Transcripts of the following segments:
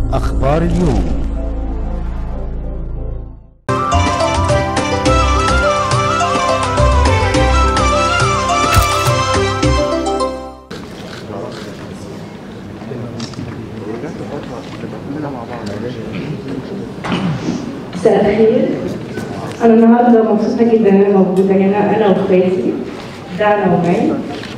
أخبار اليوم مساء الخير انا النهارده مبسوطه جدا ان انا موجوده هنا انا واخواتي دعنا ومي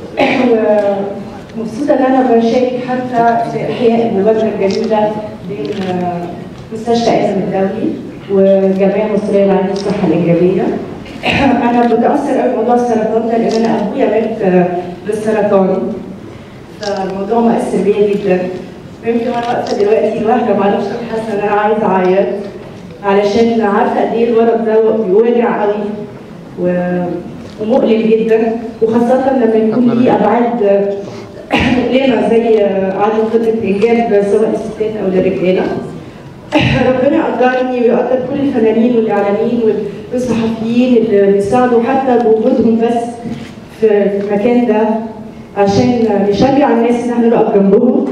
ومبسوطه ان انا بشارك حتى في احياء المبادره الجميله بين آه، مستشفى ادم الدولي والجمعيه المصريه لعلاج الصحه الايجابيه انا بتاثر قوي بموضوع السرطان ده لان انا ابويا مات آه، بالسرطان فالموضوع مؤثر بيا جدا ويمكن وانا واقفه دلوقتي لوحده معرفش حاسه ان انا عايزه اعيط علشان عارفه قد ايه المرض ده بيوجع قوي و- ومؤلم جدا وخاصه لما يكون ليه ابعاد مؤلمه زي عدم قدره انجاب سواء الستات او الرجاله ربنا قدرني ويقدر كل الفنانين والاعلاميين والصحفيين اللي بيساعدوا حتى بوجودهم بس في المكان ده عشان نشجع الناس ان احنا نقف جنبهم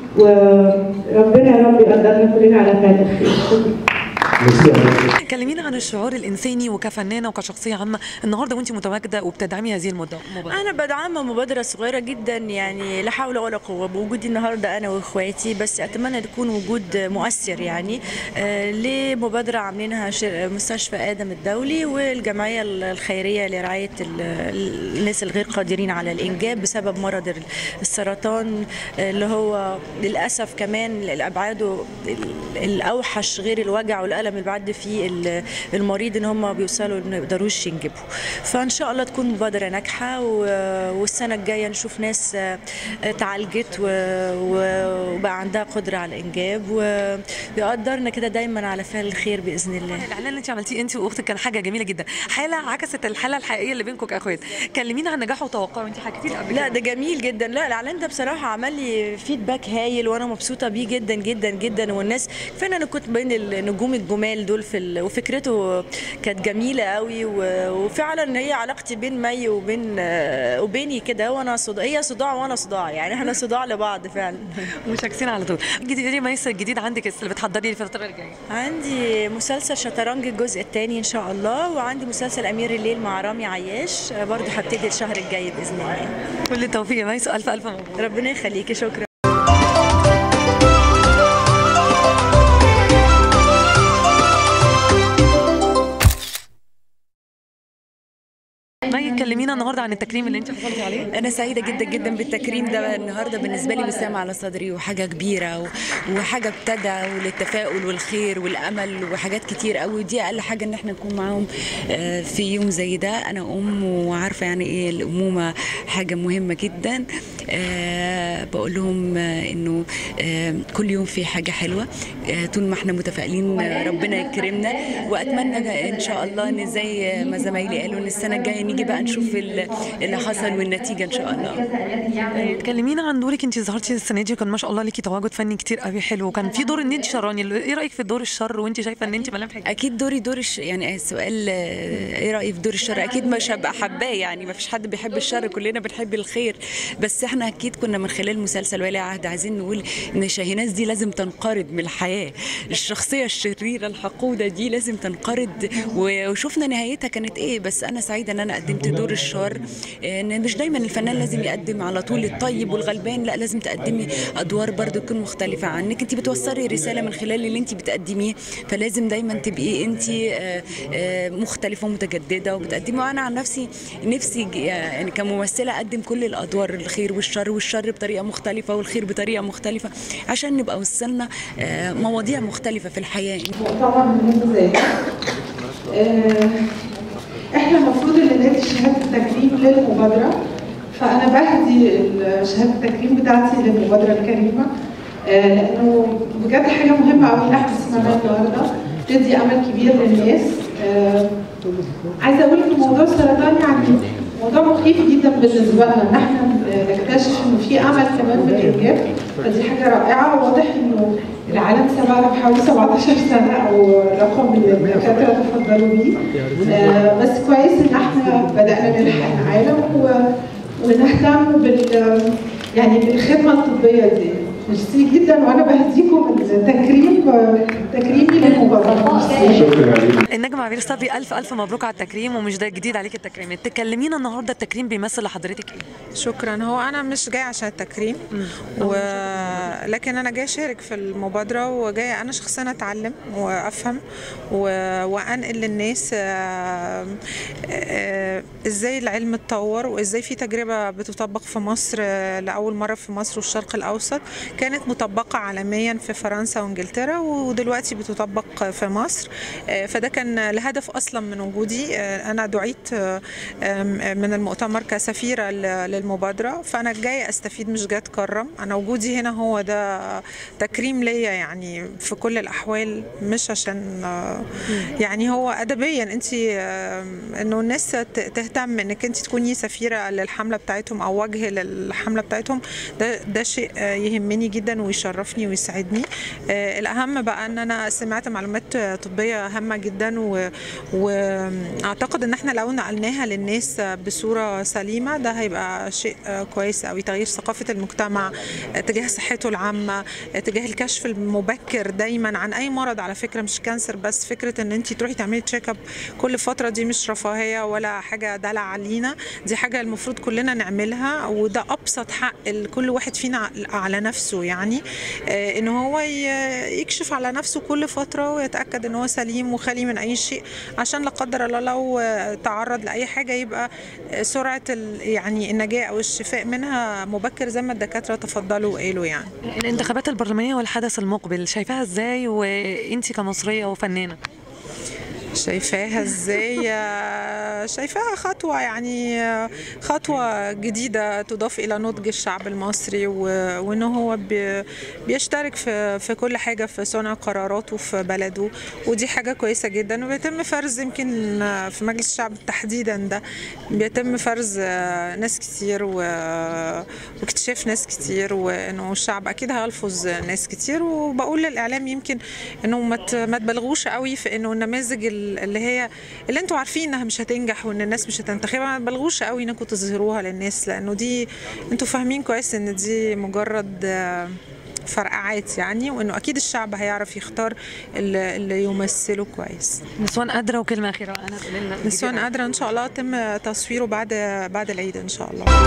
وربنا يا رب يقدرنا كلنا على فعل الخير شكرا كلمينا عن الشعور الانساني وكفنانه وكشخصيه عامه النهارده وانت متواجده وبتدعمي هذه المبادره انا بدعم مبادره صغيره جدا يعني لا حول ولا قوه بوجودي النهارده انا واخواتي بس اتمنى تكون وجود مؤثر يعني آه لمبادره عاملينها شر- مستشفى ادم الدولي والجمعيه الخيريه لرعايه ال- الناس الغير قادرين على الانجاب بسبب مرض ال- السرطان آه، اللي هو للاسف كمان الابعاده ال- الاوحش غير الوجع والالم اللي بعد فيه ال- المريض ان هم بيوصلوا إن ما يقدروش ينجبوا فان شاء الله تكون مبادره ناجحه و- والسنه الجايه نشوف ناس آه، اتعالجت و- و- وبقى عندها قدره على الانجاب ويقدرنا كده دايما على فعل الخير باذن الله الاعلان اللي انت عملتيه انت واختك كان حاجه جميله جدا حاله عكست الحاله الحقيقيه اللي بينكم كاخوات كلمينا عن نجاحه وتوقعه انت حكيتي لي قبل لا كده. ده جميل جدا لا الاعلان ده بصراحه عمل لي فيدباك هايل وانا مبسوطه بيه جدا جدا جدا والناس كفايه إن انا كنت بين النجوم الجمال دول في ال... وفكرته كانت جميله قوي و... وفعلا هي علاقتي بين مي وبين آه، وبيني كده وانا صداع هي صداع وانا صداع يعني احنا صداع لبعض فعلا مشاكسين على طول جديد ايه ميسر الجديد عندك اللي بتحضري الفتره الجايه عندي مسلسل شطرنج الجزء الثاني ان شاء الله وعندي مسلسل امير الليل مع رامي عياش آه، برضه هبتدي الشهر الجاي باذن الله كل التوفيق يا ميسر الف الف مبروك ربنا يخليكي شكرا مي كلمينا النهارده عن التكريم اللي انت حصلتي عليه أنا سعيدة جدا جدا بالتكريم ده النهاردة بالنسبة لي مسام على صدري وحاجة كبيرة و- وحاجة بتدعو للتفاؤل والخير والأمل وحاجات كتير قوي ودي أقل حاجة إن احنا نكون معاهم آه، في يوم زي ده أنا أم وعارفة يعني إيه الأمومة حاجة مهمة جدا آه، بقول لهم آه، إنه آه، كل يوم في حاجة حلوة آه، طول ما احنا متفائلين آه، ربنا يكرمنا وأتمنى إن شاء الله إن زي ما زمايلي قالوا إن السنة الجاية نيجي بقى نشوف ال- اللي حصل والنتيجة إن شاء الله كلمينا عن دورك انت ظهرتي السنه دي كان ما شاء الله ليكي تواجد فني كتير قوي حلو وكان في دور ان انت شراني ايه رايك في دور الشر وانت شايفه ان انت ملامحك اكيد دوري دور الش... يعني السؤال آه، ايه رايي في دور الشر اكيد مش هبقى حباه يعني ما فيش حد بيحب الشر كلنا بنحب الخير بس احنا اكيد كنا من خلال مسلسل ولي عهد عايزين نقول ان شاهيناز دي لازم تنقرض من الحياه الشخصيه الشريره الحقوده دي لازم تنقرض و- وشفنا نهايتها كانت ايه بس انا سعيده ان انا قدمت دور الشر ان مش دايما الفنان لازم يقدم على طول الطيب والغلبان لا لازم تقدمي ادوار برضو تكون مختلفه عنك انت بتوصلي رساله من خلال اللي انت بتقدميه فلازم دايما تبقي انت آه، آه، مختلفه ومتجدده وبتقدمي وانا عن نفسي نفسي ج- يعني كممثله اقدم كل الادوار الخير والشر والشر بطريقه مختلفه والخير بطريقه مختلفه عشان نبقى وصلنا آه، مواضيع مختلفه في الحياه مؤتمر مهم زي ده آه، احنا المفروض ان ندي شهاده التكريم للمبادره فانا بهدي ال- شهاده التكريم بتاعتي للمبادره الكريمه آه، لانه بجد حاجه مهمه قوي ان احنا سمعناها النهارده تدي امل كبير للناس آه، عايزه اقول ان موضوع السرطان يعني موضوع مخيف جدا بالنسبه لنا ان احنا نكتشف انه في امل كمان بالانجاب فدي حاجه رائعه وواضح انه العالم سبقنا بحوالي 17 سنه او رقم اللي الدكاتره تفضلوا بيه آه، بس كويس ان احنا بدانا نلحق العالم و- ونهتم بال يعني بالخدمه الطبيه دي ميرسي جدا وانا بهديكم التكريم تكريمي للمبادره ميرسي شكرا عليك النجم عبير صبري الف الف مبروك على التكريم ومش ده جديد عليك التكريم تكلمينا النهارده التكريم بيمثل لحضرتك ايه شكرا هو انا مش جاي عشان التكريم و... لكن انا جاي اشارك في المبادره وجايه انا شخصيا اتعلم وافهم و... وانقل للناس آه، آه، ازاي العلم اتطور وازاي في تجربه بتطبق في مصر آه، لاول مره في مصر والشرق الاوسط كانت مطبقه عالميا في فرنسا وانجلترا ودلوقتي بتطبق في مصر آه، فده كان الهدف اصلا من وجودي آه، انا دعيت آه، آم، من المؤتمر كسفيره ل- للمبادره فانا جايه استفيد مش جايه اتكرم انا وجودي هنا هو ده تكريم ليا يعني في كل الاحوال مش عشان آه، يعني هو ادبيا انت انه الناس ت- تهتم انك انت تكوني سفيره للحمله بتاعتهم او وجه للحمله بتاعتهم ده ده شيء آه، يهمني جدا ويشرفني ويسعدني آه، الاهم بقى ان انا سمعت معلومات طبيه هامه جدا و- واعتقد ان احنا لو نقلناها للناس بصوره سليمه ده هيبقى شيء آه، كويس قوي تغيير ثقافه المجتمع آه، تجاه صحته العامه آه، تجاه الكشف المبكر دايما عن اي مرض على فكره مش كانسر بس فكره ان انت تروحي تعملي تشيك اب كل فتره دي مش رفاهيه ولا حاجه دلع علينا دي حاجه المفروض كلنا نعملها وده ابسط حق لكل واحد فينا على نفسه يعني آه، ان هو ي- يكشف على نفسه كل فتره ويتاكد ان هو سليم وخالي من اي شيء عشان لا قدر الله لو آه، تعرض لاي حاجه يبقى آه، سرعه ال- يعني النجاه او الشفاء منها مبكر زي ما الدكاتره تفضلوا وقالوا يعني الانتخابات البرلمانيه والحدث المقبل شايفاها ازاي وانت كمصريه وفنانه شايفاها ازاي آه، شايفاها خطوة يعني آه، خطوة جديدة تضاف إلى نضج الشعب المصري و- وإنه هو بي- بيشترك في في كل حاجة في صنع قراراته في بلده ودي حاجة كويسة جدا وبيتم فرز يمكن آه، في مجلس الشعب تحديدا ده بيتم فرز آه، ناس كتير و- واكتشاف ناس كتير وإنه الشعب أكيد هيلفظ ناس كتير وبقول للإعلام يمكن إنه ما ت- ما تبالغوش قوي في إنه النماذج ال- اللي هي اللي انتوا عارفين انها مش هتنجح وان الناس مش هتنتخبها ما تبالغوش قوي انكم تظهروها للناس لانه دي انتوا فاهمين كويس ان دي مجرد آه، فرقعات يعني وانه اكيد الشعب هيعرف يختار اللي, اللي يمثله كويس نسوان قادره وكلمه اخيره انا تقولي لنا نسوان قادره ان شاء الله يتم تصويره بعد بعد العيد ان شاء الله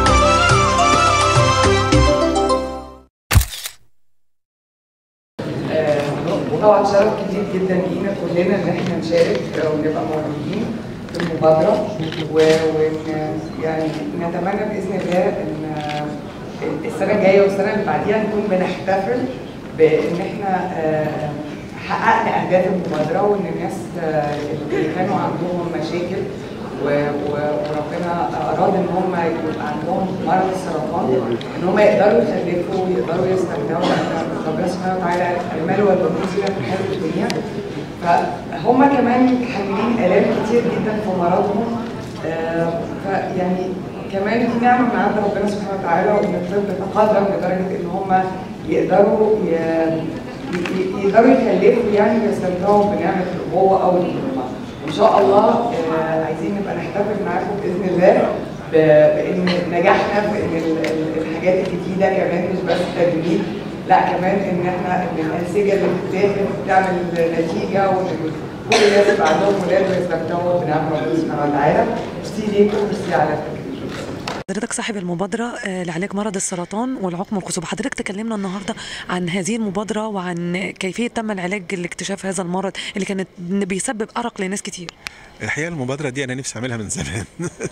طبعا شرف كبير جدا لينا كلنا ان احنا نشارك ونبقى موجودين في المبادره و- وان يعني نتمنى باذن الله ان السنه الجايه والسنه اللي بعديها نكون بنحتفل بان احنا آه، حققنا اهداف المبادره وان الناس آه، اللي كانوا عندهم مشاكل و- و- وربنا اراد ان هم يبقى عندهم مرض السرطان ان هم يقدروا يخلفوا ويقدروا يستمتعوا لان ربنا سبحانه وتعالى المال والبنون زينة في الحياه الدنيا فهم كمان حاملين الام كتير جدا في مرضهم آه، فيعني كمان دي نعمه من عند ربنا سبحانه وتعالى وان الطب تقدم لدرجه ان هم يقدروا ي- ي- يقدروا يخلفوا يعني ويستمتعوا بنعمه الابوه او الامومه. ان شاء الله آه، عايزين نبقى نحتفل معاكم باذن الله ب- بان نجحنا في ان ال- ال- الحاجات الجديده كمان مش بس تجميل لا كمان ان احنا ان الانسجه اللي بتتاخد بتعمل نتيجه وان كل الناس يبقى عندهم ولاد ويستمتعوا بنعم ربنا سبحانه وتعالى. ميرسي ليكم ميرسي على التكريم. حضرتك صاحب المبادرة آه، لعلاج مرض السرطان والعقم والخصوبة حضرتك تكلمنا النهاردة عن هذه المبادرة وعن كيفية تم العلاج لاكتشاف هذا المرض اللي كانت بيسبب أرق لناس كتير الحقيقه المبادره دي انا نفسي اعملها من زمان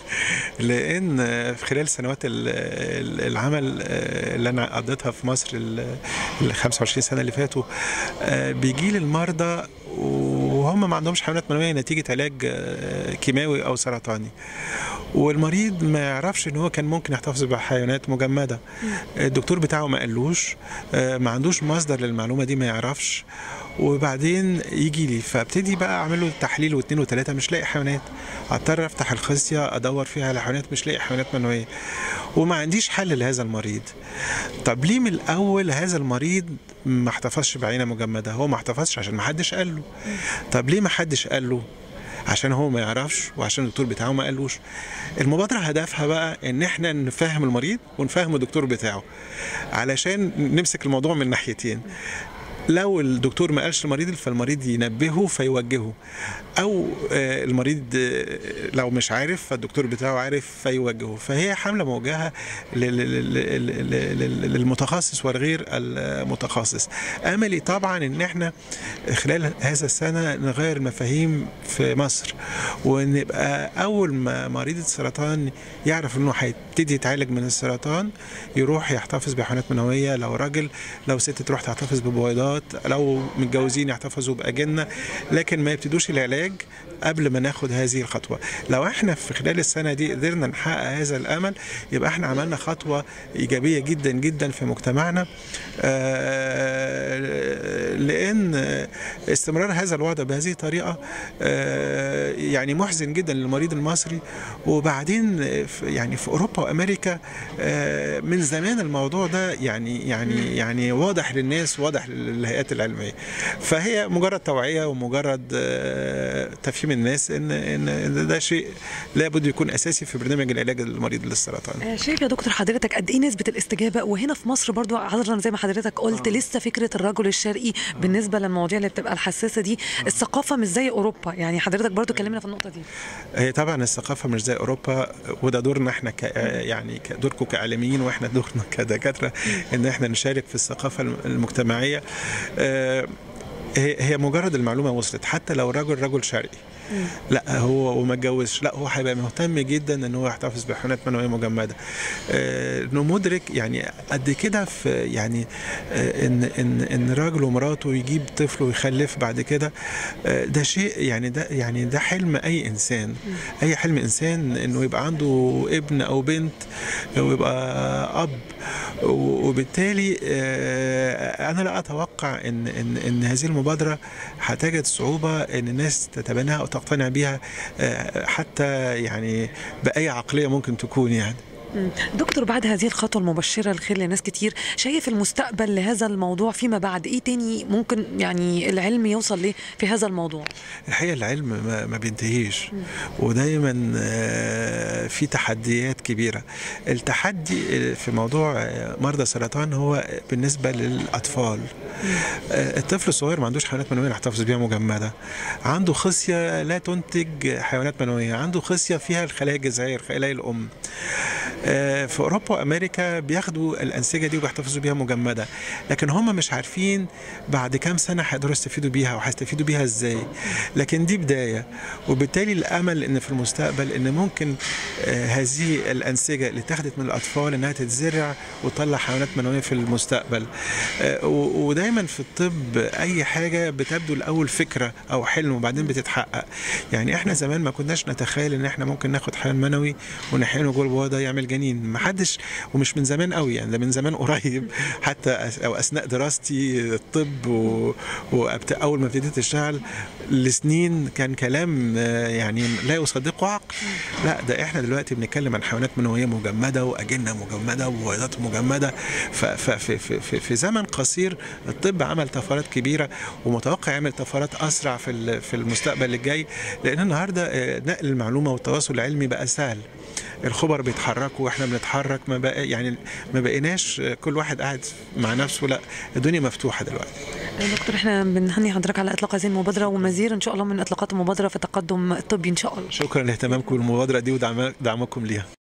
لان في خلال سنوات ال- ال- العمل اللي انا قضيتها في مصر ال ال 25 سنه اللي فاتوا بيجي لي المرضى وهم ما عندهمش حيوانات منويه نتيجه علاج كيماوي او سرطاني والمريض ما يعرفش ان هو كان ممكن يحتفظ بحيوانات مجمده الدكتور بتاعه ما قالوش ما عندوش مصدر للمعلومه دي ما يعرفش وبعدين يجي لي فابتدي بقى اعمل له تحليل واثنين وثلاثه مش لاقي حيوانات اضطر افتح الخصيه ادور فيها على حيوانات مش لاقي حيوانات منويه وما عنديش حل لهذا المريض طب ليه من الاول هذا المريض ما احتفظش بعينه مجمده هو ما احتفظش عشان ما حدش قال له طب ليه ما حدش قال له عشان هو ما يعرفش وعشان الدكتور بتاعه ما قالوش المبادره هدفها بقى ان احنا نفهم المريض ونفهم الدكتور بتاعه علشان نمسك الموضوع من ناحيتين لو الدكتور ما قالش للمريض فالمريض ينبهه فيوجهه او آه، المريض آه، لو مش عارف فالدكتور بتاعه عارف فيوجهه فهي حمله موجهه لل- لل- لل- لل- للمتخصص والغير المتخصص املي طبعا ان احنا خلال هذا السنه نغير المفاهيم في مصر ونبقى اول ما مريض السرطان يعرف انه هيبتدي يتعالج من السرطان يروح يحتفظ بحيوانات منويه لو راجل لو ست تروح تحتفظ ببويضات لو متجوزين يحتفظوا باجنه لكن ما يبتدوش العلاج قبل ما ناخد هذه الخطوه لو احنا في خلال السنه دي قدرنا نحقق هذا الامل يبقى احنا عملنا خطوه ايجابيه جدا جدا في مجتمعنا آه، لان استمرار هذا الوضع بهذه الطريقه آه، يعني محزن جدا للمريض المصري وبعدين في- يعني في اوروبا وامريكا آه، من زمان الموضوع ده يعني يعني يعني واضح للناس واضح للهيئات العلميه فهي مجرد توعيه ومجرد آه، تفهيم الناس ان ان ده شيء لابد يكون اساسي في برنامج العلاج للمريض للسرطان آه، شايف يا دكتور حضرتك قد ايه نسبه الاستجابه وهنا في مصر برضو عذرا زي ما حضرتك قلت لسه فكره الرجل الشرقي بالنسبه للمواضيع اللي بتبقى الحساسه دي الثقافه مش زي اوروبا يعني حضرتك برضو كلمنا في النقطه دي هي طبعا الثقافه مش زي اوروبا وده دورنا احنا ك يعني ك- دوركم كاعلاميين واحنا دورنا كدكاتره ان احنا نشارك في الثقافه الم- المجتمعيه آه، هي هي مجرد المعلومه وصلت حتى لو الرجل رجل شرقي لا هو وما اتجوزش لا هو هيبقى مهتم جدا ان هو يحتفظ بحيوانات منويه مجمده آه، انه مدرك يعني قد كده في يعني آه، ان ان ان راجل ومراته يجيب طفل ويخلف بعد كده آه، ده شيء يعني ده يعني ده حلم اي انسان اي حلم انسان انه يبقى عنده ابن او بنت ويبقى اب و- وبالتالي آه، انا لا اتوقع ان ان ان هذه المبادره هتجد صعوبه ان الناس تتبناها او تقتنع بيها آه، حتى يعني باي عقليه ممكن تكون يعني مم. دكتور بعد هذه الخطوه المبشره الخير لناس كتير شايف المستقبل لهذا الموضوع فيما بعد ايه تاني ممكن يعني العلم يوصل ليه في هذا الموضوع الحقيقه العلم ما, ما بينتهيش ودايما آه، في تحديات كبيره التحدي في موضوع آه، مرضى السرطان هو بالنسبه للاطفال آه، الطفل الصغير ما عندوش حيوانات منويه يحتفظ بيها مجمده عنده خصيه لا تنتج حيوانات منويه عنده خصيه فيها الخلايا الجذعيه خلايا الام آه، في اوروبا وامريكا بياخدوا الانسجه دي وبيحتفظوا بيها مجمده لكن هم مش عارفين بعد كام سنه هيقدروا يستفيدوا بيها وهيستفيدوا بيها ازاي لكن دي بدايه وبالتالي الامل ان في المستقبل ان ممكن آه، هذه الانسجه اللي اتاخدت من الاطفال انها تتزرع وتطلع حيوانات منويه في المستقبل آه، و- ودايما في الطب اي حاجه بتبدو الاول فكره او حلم وبعدين بتتحقق يعني احنا زمان ما كناش نتخيل ان احنا ممكن ناخد حيوان منوي ونحقنه جوه البويضه يعمل جنين ما حدش ومش من زمان قوي يعني ده من زمان قريب حتى أس- او اثناء دراستي الطب و... وأبت... اول ما ابتديت اشتغل لسنين كان كلام آه، يعني لا يصدقه عقل لا ده احنا دلوقتي بنتكلم عن حيوانات منويه مجمده واجنه مجمده وبويضات مجمده ففي في, في, في زمن قصير الطب عمل طفرات كبيره ومتوقع يعمل طفرات اسرع في ال- في المستقبل الجاي لان النهارده آه، نقل المعلومه والتواصل العلمي بقى سهل الخبر بيتحركوا واحنا بنتحرك ما بقى يعني ما بقيناش آه، كل واحد قاعد مع نفسه لا الدنيا مفتوحه دلوقتي آه، دكتور احنا بنهني حضرتك على اطلاق هذه المبادره ومزيد ان شاء الله من اطلاقات المبادره في التقدم الطبي ان شاء الله شكرا لاهتمامكم بالمبادره دي ودعمكم ليها